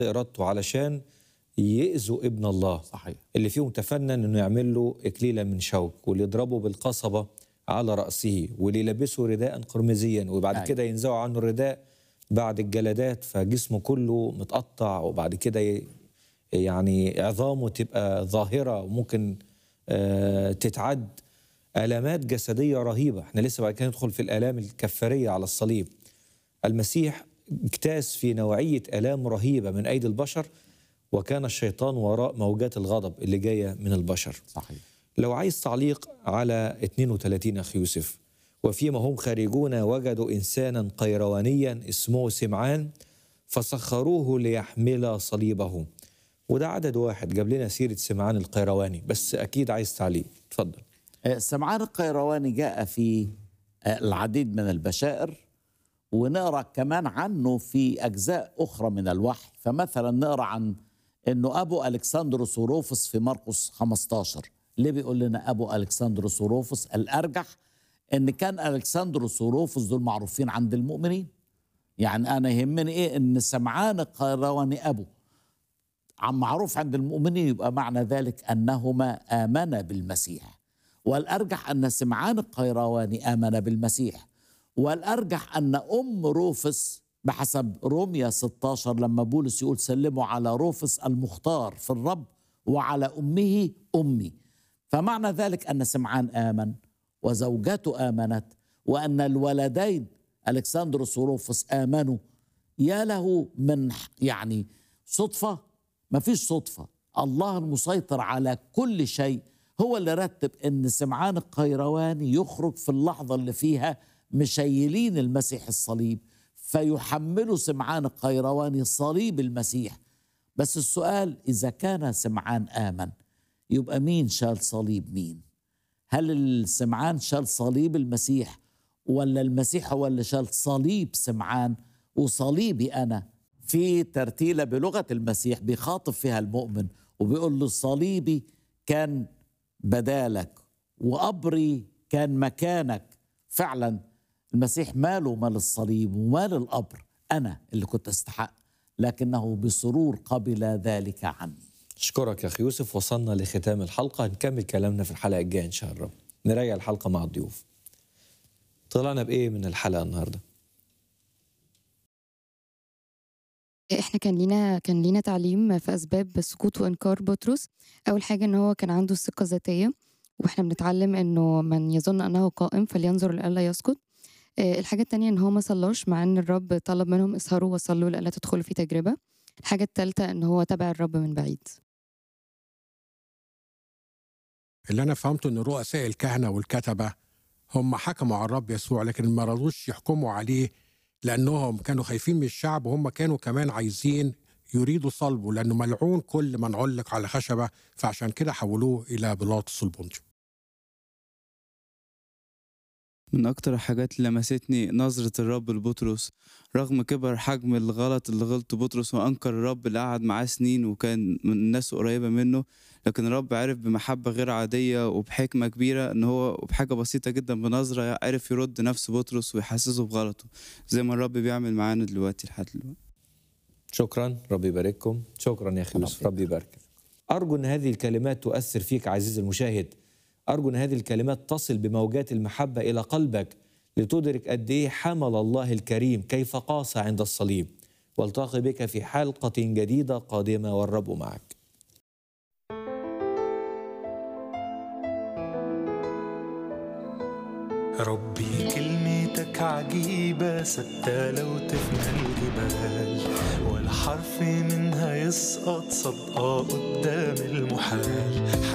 إرادته علشان يأذوا ابن الله صحيح اللي فيهم تفنن انه يعمل له اكليلا من شوك واللي يضربه بالقصبه على راسه واللي يلبسه رداء قرمزيا وبعد أيوة. كده ينزعوا عنه الرداء بعد الجلدات فجسمه كله متقطع وبعد كده ي- يعني عظامه تبقى ظاهره وممكن آه، تتعد الامات جسديه رهيبه احنا لسه بعد كده ندخل في الالام الكفاريه على الصليب المسيح اجتاز في نوعيه الام رهيبه من ايدي البشر وكان الشيطان وراء موجات الغضب اللي جايه من البشر صحيح لو عايز تعليق على 32 أخي يوسف وفيما هم خارجون وجدوا إنسانا قيروانيا اسمه سمعان فسخروه ليحمل صليبه وده عدد واحد جاب لنا سيرة سمعان القيرواني بس أكيد عايز تعليق اتفضل آه، سمعان القيرواني جاء في آه، العديد من البشائر ونقرا كمان عنه في اجزاء اخرى من الوحي فمثلا نقرا عن انه ابو الكسندروس وروفس في مرقس 15 ليه بيقول لنا ابو الكسندروس وروفس الارجح ان كان الكسندروس وروفس دول معروفين عند المؤمنين يعني انا يهمني ايه ان سمعان القيرواني ابو عم معروف عند المؤمنين يبقى معنى ذلك انهما امنا بالمسيح والارجح ان سمعان القيرواني امن بالمسيح والارجح ان ام روفس بحسب روميا 16 لما بولس يقول سلموا على روفس المختار في الرب وعلى امه امي فمعنى ذلك ان سمعان امن وزوجته امنت وان الولدين الكسندروس وروفس امنوا يا له من يعني صدفه ما فيش صدفه الله المسيطر على كل شيء هو اللي رتب ان سمعان القيرواني يخرج في اللحظه اللي فيها مشيلين المسيح الصليب فيحملوا سمعان القيرواني صليب المسيح بس السؤال اذا كان سمعان امن يبقى مين شال صليب مين هل السمعان شال صليب المسيح ولا المسيح هو اللي شال صليب سمعان وصليبي انا في ترتيله بلغه المسيح بيخاطب فيها المؤمن وبيقول له صليبي كان بدالك وقبري كان مكانك فعلا المسيح ماله مال الصليب ومال القبر انا اللي كنت استحق لكنه بسرور قبل ذلك عني أشكرك يا أخي يوسف وصلنا لختام الحلقة هنكمل كلامنا في الحلقة الجاية إن شاء الله نراجع الحلقة مع الضيوف طلعنا بإيه من الحلقة النهاردة احنا كان لينا كان لينا تعليم في اسباب سقوط وانكار بطرس اول حاجه ان هو كان عنده الثقه الذاتيه واحنا بنتعلم انه من يظن انه قائم فلينظر لئلا يسقط آه، الحاجه التانية ان هو ما صلاش مع ان الرب طلب منهم اسهروا وصلوا لئلا تدخلوا في تجربه الحاجه الثالثه ان هو تبع الرب من بعيد اللي انا فهمته ان رؤساء الكهنه والكتبه هم حكموا على الرب يسوع لكن ما رضوش يحكموا عليه لانهم كانوا خايفين من الشعب وهم كانوا كمان عايزين يريدوا صلبه لانه ملعون كل من علق على خشبه فعشان كده حولوه الى بيلاطس البنطي من أكتر الحاجات اللي لمستني نظرة الرب لبطرس رغم كبر حجم الغلط اللي غلطه بطرس وأنكر الرب اللي قعد معاه سنين وكان من الناس قريبة منه لكن الرب عرف بمحبة غير عادية وبحكمة كبيرة إن هو وبحاجة بسيطة جدا بنظرة عرف يرد نفس بطرس ويحسسه بغلطه زي ما الرب بيعمل معانا دلوقتي لحد دلوقتي شكرا ربي يبارككم شكرا يا أخي يوسف ربي يباركك أرجو أن هذه الكلمات تؤثر فيك عزيزي المشاهد أرجو أن هذه الكلمات تصل بموجات المحبة إلى قلبك لتدرك قد إيه حمل الله الكريم كيف قاس عند الصليب والتقي بك في حلقة جديدة قادمة والرب معك ربي كلمتك عجيبة ثابتة لو تفنى الجبال ولا حرف منها يسقط صدقة قدام المحال